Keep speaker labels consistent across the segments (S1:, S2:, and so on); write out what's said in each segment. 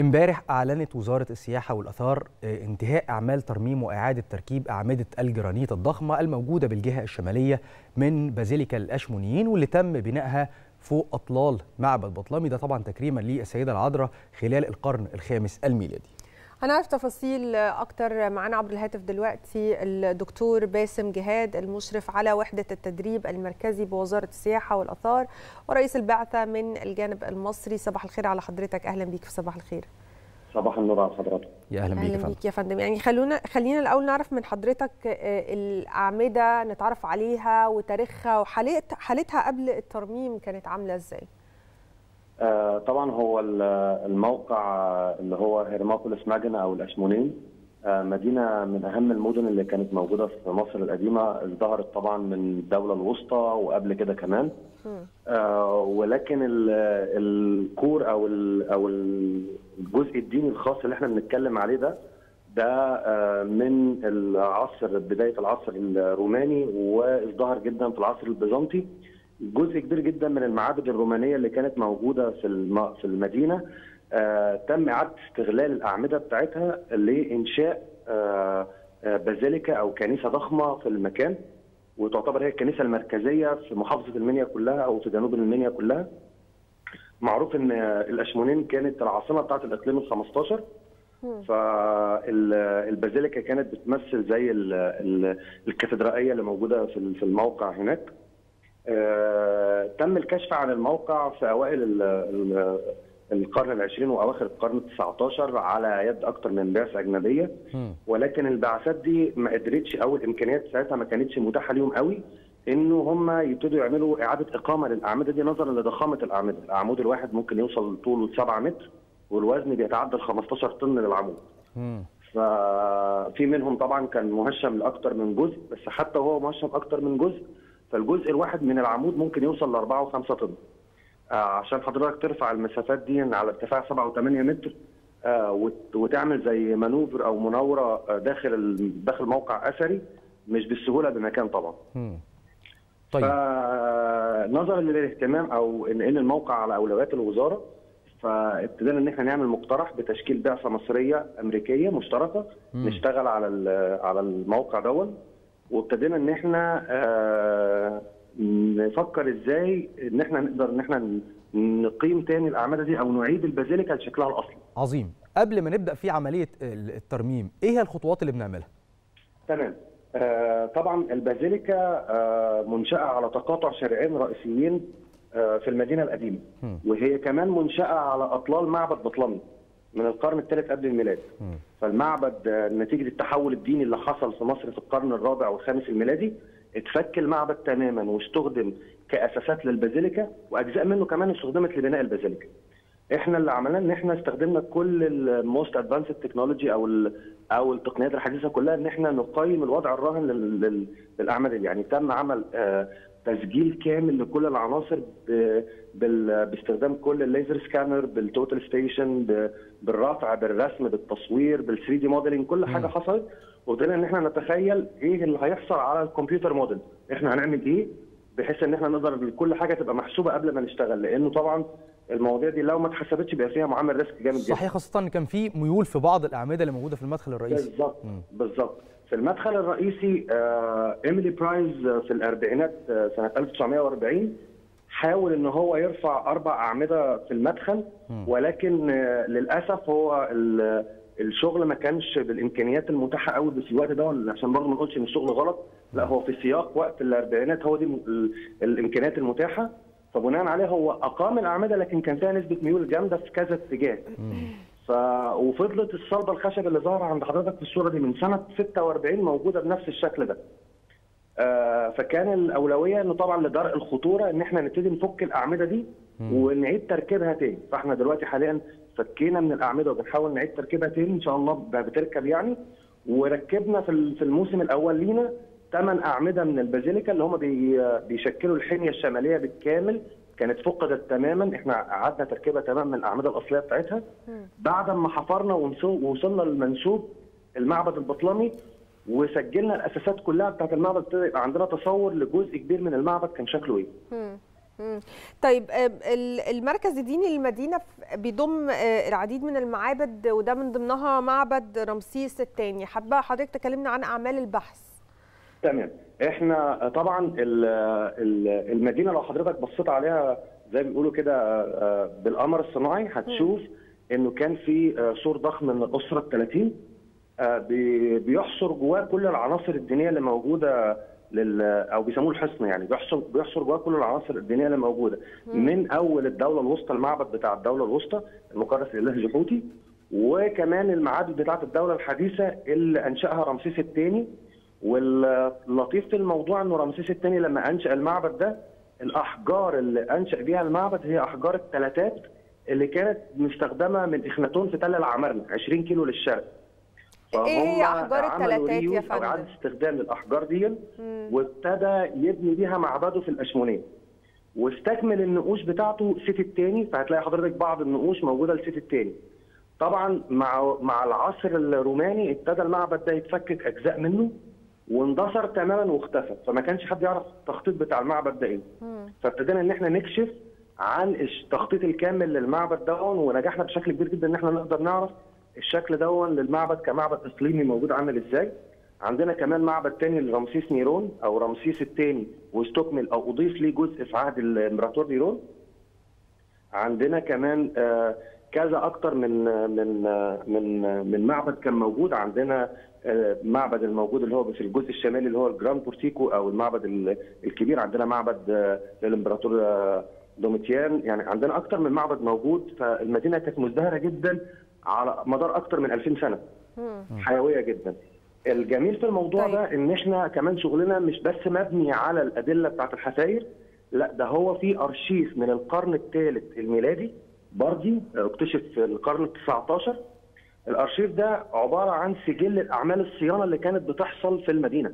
S1: امبارح أعلنت وزارة السياحة والآثار انتهاء أعمال ترميم وإعادة تركيب أعمدة الجرانيت الضخمة الموجودة بالجهة الشمالية من بازيليكا الأشمونيين واللي تم بنائها فوق أطلال معبد بطلمي ده طبعا تكريما للسيدة العذراء خلال القرن الخامس الميلادي
S2: هنعرف تفاصيل اكتر معانا عبر الهاتف دلوقتي الدكتور باسم جهاد المشرف على وحده التدريب المركزي بوزاره السياحه والاثار ورئيس البعثه من الجانب المصري صباح الخير على حضرتك اهلا بيك في صباح الخير
S3: صباح النور على حضرتك
S1: يا اهلا بيك
S2: اهلا بيك يا فندم يعني خلونا خلينا الاول نعرف من حضرتك الاعمده نتعرف عليها وتاريخها وحالتها قبل الترميم كانت عامله ازاي
S3: آه طبعا هو الموقع اللي هو هيرماكولس ماجنا او الاشمونين آه مدينه من اهم المدن اللي كانت موجوده في مصر القديمه ازدهرت طبعا من الدوله الوسطى وقبل كده كمان آه ولكن الكور او او الجزء الديني الخاص اللي احنا بنتكلم عليه ده ده من العصر بدايه العصر الروماني وازدهر جدا في العصر البيزنطي جزء كبير جدا من المعابد الرومانيه اللي كانت موجوده في في المدينه آه تم اعاده استغلال الاعمده بتاعتها لانشاء آه آه بازيليكا او كنيسه ضخمه في المكان وتعتبر هي الكنيسه المركزيه في محافظه المنيا كلها او في جنوب المنيا كلها. معروف ان الاشمونين كانت العاصمه بتاعت الاقليم ال 15 فالبازيليكا كانت بتمثل زي الكاتدرائيه اللي موجوده في الموقع هناك. آه، تم الكشف عن الموقع في اوائل ال ال القرن العشرين واواخر القرن ال19 على يد اكثر من بعثه اجنبيه ولكن البعثات دي ما قدرتش او الامكانيات ساعتها ما كانتش متاحه ليهم قوي انه هم يبتدوا يعملوا اعاده اقامه للاعمده دي نظرا لضخامه الاعمده، العمود الواحد ممكن يوصل طوله 7 متر والوزن بيتعدى ال 15 طن للعمود. ففي منهم طبعا كان مهشم لاكثر من جزء بس حتى وهو مهشم اكثر من جزء فالجزء الواحد من العمود ممكن يوصل ل 4 و5 طن. آه عشان حضرتك ترفع المسافات دي على ارتفاع 7 و8 متر آه وتعمل زي مانوفر او مناوره آه داخل داخل موقع اثري مش بالسهوله بمكان طبعا.
S1: مم. طيب
S3: فنظرا للاهتمام او ان ان الموقع على اولويات الوزاره فابتدينا ان احنا نعمل مقترح بتشكيل بعثه مصريه امريكيه مشتركه
S1: مم.
S3: نشتغل على على الموقع دون وابتدينا ان احنا آه نفكر ازاي ان احنا نقدر ان احنا نقيم تاني الاعمده دي او نعيد البازيليكا لشكلها الاصلي.
S1: عظيم قبل ما نبدا في عمليه الترميم ايه هي الخطوات اللي بنعملها؟
S3: تمام آه طبعا البازيليكا آه منشاه على تقاطع شارعين رئيسيين آه في المدينه القديمه
S1: م.
S3: وهي كمان منشاه على اطلال معبد بطلمي من القرن الثالث قبل الميلاد
S1: م.
S3: فالمعبد نتيجه التحول الديني اللي حصل في مصر في القرن الرابع والخامس الميلادي اتفك المعبد تماما واستخدم كاساسات للبازيليكا واجزاء منه كمان استخدمت لبناء البازيليكا. احنا اللي عملناه ان احنا استخدمنا كل الموست ادفانسد تكنولوجي او او التقنيات الحديثه كلها ان احنا نقيم الوضع الراهن للاعمال دي يعني تم عمل آه تسجيل كامل لكل العناصر باستخدام كل الليزر سكانر بالتوتال ستيشن بالرفع بالرسم بالتصوير بال 3 دي موديلنج كل حاجه حصلت وقدرنا ان احنا نتخيل ايه اللي هيحصل على الكمبيوتر موديل احنا هنعمل ايه بحيث ان احنا نقدر كل حاجه تبقى محسوبه قبل ما نشتغل لانه طبعا المواضيع دي لو ما اتحسبتش بيبقى فيها معامل ريسك جامد جدا
S1: صحيح خاصه ان كان في ميول في بعض الاعمده اللي موجوده في المدخل الرئيسي
S3: بالظبط بالظبط في المدخل الرئيسي آه ايميلي برايز في الاربعينات آه سنه 1940 حاول ان هو يرفع اربع اعمده في المدخل ولكن آه للاسف هو الشغل ما كانش بالامكانيات المتاحه قوي في الوقت ده عشان برضه ما نقولش ان الشغل غلط لا هو في سياق وقت الاربعينات هو دي الامكانيات المتاحه فبناء عليه هو اقام الاعمده لكن كان فيها نسبه ميول جامده في كذا اتجاه ف وفضلت الصلبه الخشب اللي ظاهره عند حضرتك في الصوره دي من سنه 46 موجوده بنفس الشكل ده. آه فكان الاولويه انه طبعا لدرء الخطوره ان احنا نبتدي نفك الاعمده دي ونعيد تركيبها تاني، فاحنا دلوقتي حاليا فكينا من الاعمده وبنحاول نعيد تركيبها تاني ان شاء الله بتركب يعني وركبنا في في الموسم الاول لينا ثمان اعمده من البازيليكا اللي هم بيشكلوا الحميه الشماليه بالكامل كانت فقدت تماما احنا قعدنا تركيبها تماما من الاعمده الاصليه بتاعتها بعد ما حفرنا ووصلنا للمنسوب المعبد البطلمي وسجلنا الاساسات كلها بتاعت المعبد ابتدى يبقى عندنا تصور لجزء كبير من المعبد كان شكله ايه.
S2: طيب المركز الديني للمدينه بيضم العديد من المعابد وده من ضمنها معبد رمسيس الثاني حابه حضرتك تكلمنا عن اعمال البحث
S3: تمام احنا طبعا المدينه لو حضرتك بصيت عليها زي ما بيقولوا كده بالقمر الصناعي هتشوف انه كان في سور ضخم من الاسره ال 30 بيحصر جواه كل العناصر الدينيه اللي موجوده لل او بيسموه الحصن يعني بيحصر بيحصر جواه كل العناصر الدينيه اللي موجوده من اول الدوله الوسطى المعبد بتاع الدوله الوسطى المكرس لله جحوتي وكمان المعابد بتاعه الدوله الحديثه اللي انشاها رمسيس الثاني واللطيف في الموضوع انه رمسيس الثاني لما انشا المعبد ده الاحجار اللي انشا بيها المعبد هي احجار الثلاثات اللي كانت مستخدمه من اخناتون في تل العمارنه 20 كيلو للشرق
S2: ايه هي احجار الثلاثات يا فندم؟
S3: اعاده استخدام للاحجار دي وابتدى يبني بيها معبده في الاشمونيه واستكمل النقوش بتاعته سيت الثاني فهتلاقي حضرتك بعض النقوش موجوده لسيت الثاني طبعا مع مع العصر الروماني ابتدى المعبد ده يتفكك اجزاء منه واندثر تماما واختفى فما كانش حد يعرف التخطيط بتاع المعبد ده ايه فابتدينا ان احنا نكشف عن التخطيط الكامل للمعبد ده ونجحنا بشكل كبير جدا ان احنا نقدر نعرف الشكل دون للمعبد كمعبد اقليمي موجود عامل ازاي عندنا كمان معبد تاني لرمسيس نيرون او رمسيس الثاني واستكمل او اضيف ليه جزء في عهد الامبراطور نيرون عندنا كمان آه كذا اكتر من من من من معبد كان موجود عندنا معبد الموجود اللي هو في الجزء الشمالي اللي هو الجراند بورتيكو او المعبد الكبير عندنا معبد للامبراطور دوميتيان يعني عندنا اكتر من معبد موجود فالمدينه كانت مزدهره جدا على مدار اكتر من 2000 سنه حيويه جدا الجميل في الموضوع طيب. ده ان احنا كمان شغلنا مش بس مبني على الادله بتاعت الحفاير لا ده هو في ارشيف من القرن الثالث الميلادي بردي اكتشف في القرن ال 19 الارشيف ده عباره عن سجل الاعمال الصيانه اللي كانت بتحصل في المدينه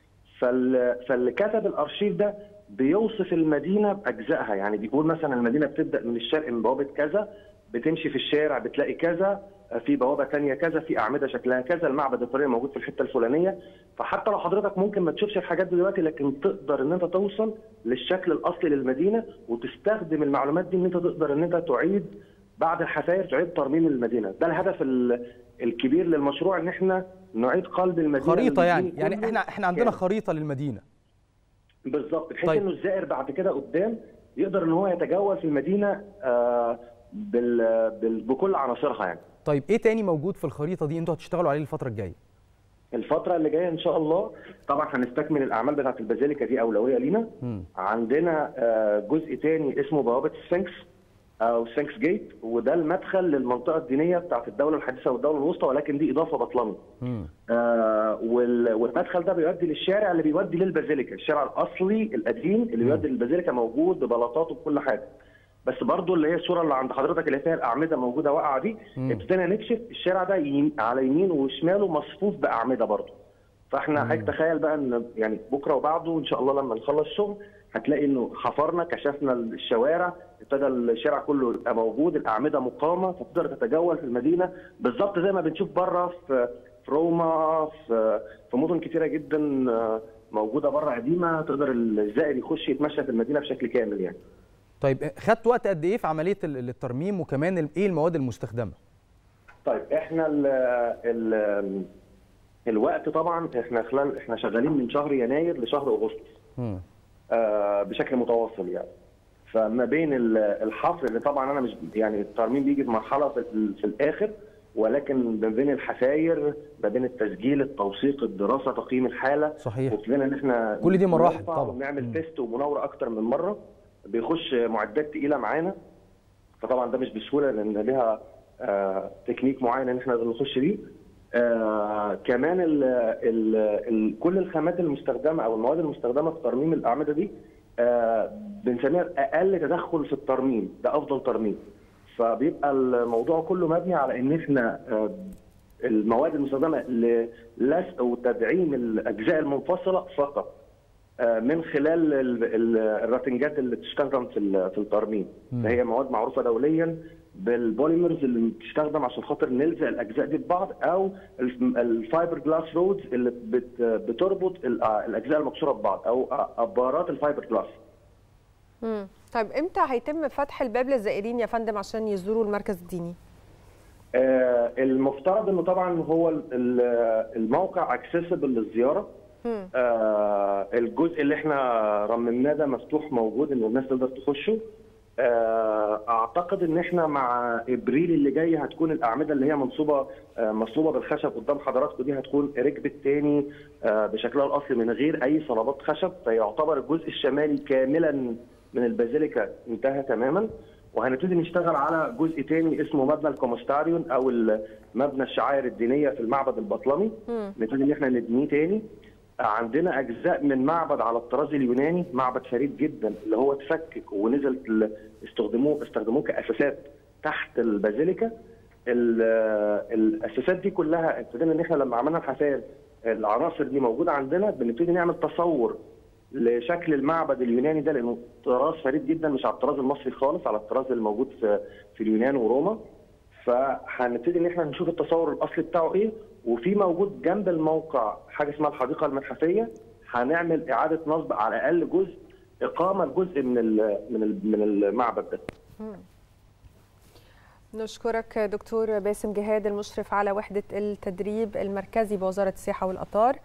S3: فاللي كتب الارشيف ده بيوصف المدينه باجزائها يعني بيقول مثلا المدينه بتبدا من الشرق من بوابه كذا بتمشي في الشارع بتلاقي كذا في بوابه ثانيه كذا في اعمده شكلها كذا المعبد الطريق موجود في الحته الفلانيه فحتى لو حضرتك ممكن ما تشوفش الحاجات دي دلوقتي لكن تقدر ان انت توصل للشكل الاصلي للمدينه وتستخدم المعلومات دي ان انت تقدر ان انت تعيد بعد الحفاير تعيد ترميم المدينه ده الهدف الكبير للمشروع ان احنا نعيد قلب المدينه
S1: خريطه يعني يعني احنا احنا عندنا كامل. خريطه للمدينه
S3: بالظبط بحيث طيب. انه الزائر بعد كده قدام يقدر ان هو يتجول في المدينه آه بال... بال... بكل عناصرها يعني
S1: طيب ايه تاني موجود في الخريطه دي انتوا هتشتغلوا عليه الفتره الجايه
S3: الفتره اللي جايه ان شاء الله طبعا هنستكمل الاعمال بتاعه البازيليكا دي اولويه لينا م. عندنا جزء تاني اسمه بوابه السفنكس او سفنكس جيت وده المدخل للمنطقه الدينيه بتاعه الدوله الحديثه والدوله الوسطى ولكن دي اضافه بطلمي آه والمدخل ده بيؤدي للشارع اللي بيودي للبازيليكا الشارع الاصلي القديم اللي بيودي للبازيليكا موجود ببلاطاته بكل حاجه بس برضو اللي هي الصوره اللي عند حضرتك اللي فيها الاعمده موجوده واقعه دي ابتدينا نكشف الشارع ده يم... على يمينه وشماله مصفوف باعمده برضو فاحنا حضرتك تخيل بقى ان يعني بكره وبعده ان شاء الله لما نخلص الشغل هتلاقي انه حفرنا كشفنا الشوارع ابتدى الشارع كله يبقى موجود الاعمده مقامه فتقدر تتجول في المدينه بالظبط زي ما بنشوف بره في في روما في في مدن كتيره جدا موجوده بره قديمه تقدر الزائر يخش يتمشى في المدينه بشكل كامل يعني.
S1: طيب خدت وقت قد ايه في عمليه الترميم وكمان ايه المواد المستخدمه؟
S3: طيب احنا ال ال الوقت طبعا احنا خلال احنا شغالين من شهر يناير لشهر اغسطس آه بشكل متواصل يعني فما بين الحفر اللي طبعا انا مش يعني الترميم بيجي في مرحله في, في الاخر ولكن ما بين الحفاير ما بين التسجيل التوثيق الدراسه تقييم الحاله
S1: صحيح
S3: وابتدينا ان احنا
S1: كل دي مراحل طبعا
S3: ونعمل تيست ومناوره اكتر من مره بيخش معدات تقيله معانا فطبعا ده مش بسهوله لان ليها آه تكنيك معين ان احنا نخش بيه آه كمان ال ال ال كل الخامات المستخدمه او المواد المستخدمه في ترميم الاعمده دي آه بنسميها اقل تدخل في الترميم ده افضل ترميم فبيبقى الموضوع كله مبني على ان احنا آه المواد المستخدمه للزق وتدعيم الاجزاء المنفصله فقط من خلال الراتنجات اللي بتستخدم في في الترميم هي مواد معروفه دوليا بالبوليمرز اللي بتستخدم عشان خاطر نلزق الاجزاء دي ببعض او الفايبر جلاس رودز اللي بتربط الاجزاء المكسوره ببعض او ابارات الفايبر جلاس
S2: طيب امتى هيتم فتح الباب للزائرين يا فندم عشان يزوروا المركز الديني؟
S3: آه المفترض انه طبعا هو ال- ال- الموقع اكسسبل للزياره
S2: مم.
S3: آه الجزء اللي احنا رممناه ده مفتوح موجود ان الناس تقدر تخشه آه اعتقد ان احنا مع ابريل اللي جاي هتكون الاعمده اللي هي منصوبه آه مصلوبه بالخشب قدام حضراتكم دي هتكون ركبت تاني آه بشكلها الاصلي من غير اي صلابات خشب فيعتبر الجزء الشمالي كاملا من البازيليكا انتهى تماما وهنبتدي نشتغل على جزء تاني اسمه مبنى الكومستاريون او مبنى الشعائر الدينيه في المعبد البطلمي
S2: مم.
S3: نبتدي ان احنا نبنيه تاني عندنا اجزاء من معبد على الطراز اليوناني معبد فريد جدا اللي هو اتفكك ونزل ال- استخدموه استخدموه كاساسات تحت البازيليكا ال- الاساسات دي كلها ابتدينا ان احنا لما عملنا الحفاير العناصر دي موجوده عندنا بنبتدي نعمل تصور لشكل المعبد اليوناني ده لانه طراز فريد جدا مش على الطراز المصري خالص على الطراز الموجود في في اليونان وروما فهنبتدي ان احنا نشوف التصور الاصلي بتاعه ايه وفي موجود جنب الموقع حاجه اسمها الحديقه المتحفيه هنعمل اعاده نصب على الاقل جزء اقامه لجزء من ال من ال من المعبد ده
S2: نشكرك دكتور باسم جهاد المشرف على وحدة التدريب المركزي بوزارة السياحة والآثار